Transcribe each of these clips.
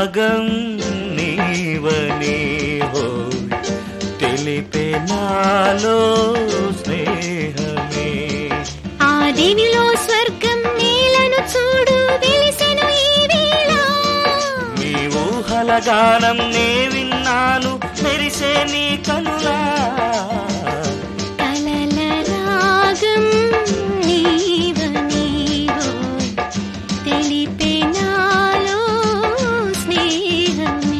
రాగం నీవని హో తెలిపే నాలో స్నేహమే ఆ దేవిలో స్వర్గం నేలను చూడు వెలిసెను ఈ వేళ నీ ఊహల గానం నే విన్నాను మెరిసే నీ కనులా కలల రాగం నీవని హోయ్ తెలిపే నాలో స్నేహమే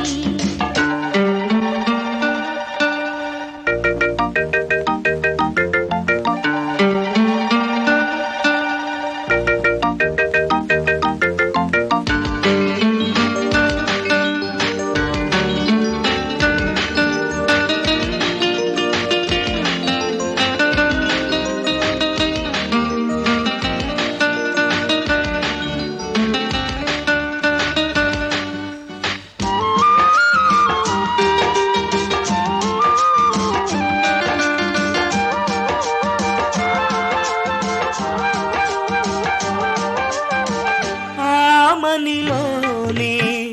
ఆమనిలోని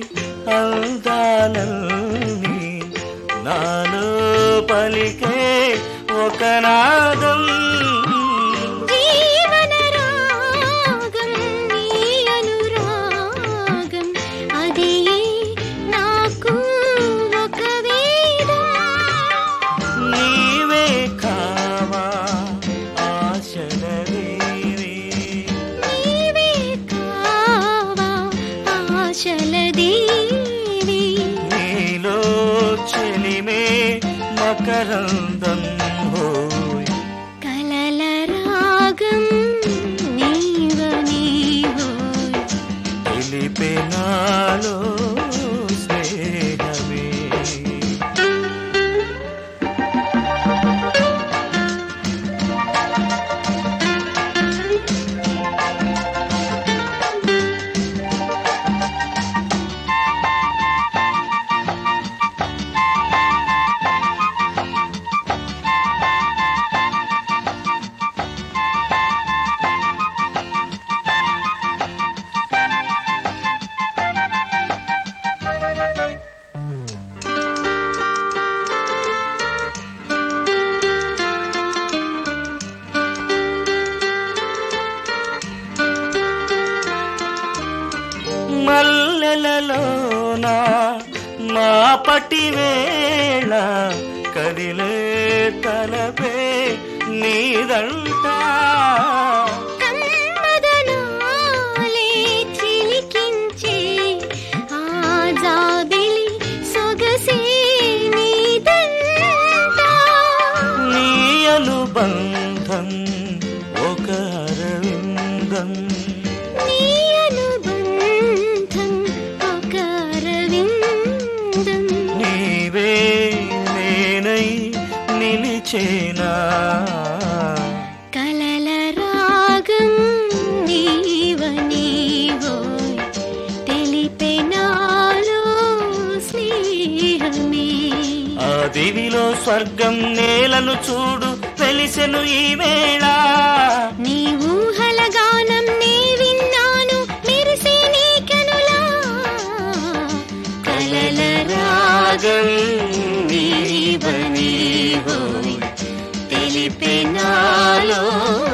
అందాలన్నీ నాలో పలికే ఒక నాదం జీవన రాగం నీ అనురాగం అదే నాకు ఒక వేదం నీవే కావా ఆశలవేవి నీవే కావా ఆశల దేవి నీలో చెలిమే మకరందం హోయ్ కలల రాగం నీవని హోయ్ తెలిపే నాలో స్నేహమే మల్లెలలోన మా పటి వేళ కదిలే తలపే నీదంటా కన్మదనాలే చిలికించే ఆ జాబిలి సొగసే నీదంట నీ అనుబంధం ఒక అరవిందం నీ అనుబంధం ఒక అరవిందం నీవే నేనై నిలిచేనా కలల రాగం నీవని హోయ్ తెలిపే నాలో స్నేహమే ఆ దివిలో స్వర్గం నేలను చూడు వెలిసెను ఈ వేళ నీ ఊహల గానం నే విన్నాను మెరిసే నీ కనులా కలల రాగం నీవని హోయ్ తెలిపే నాలో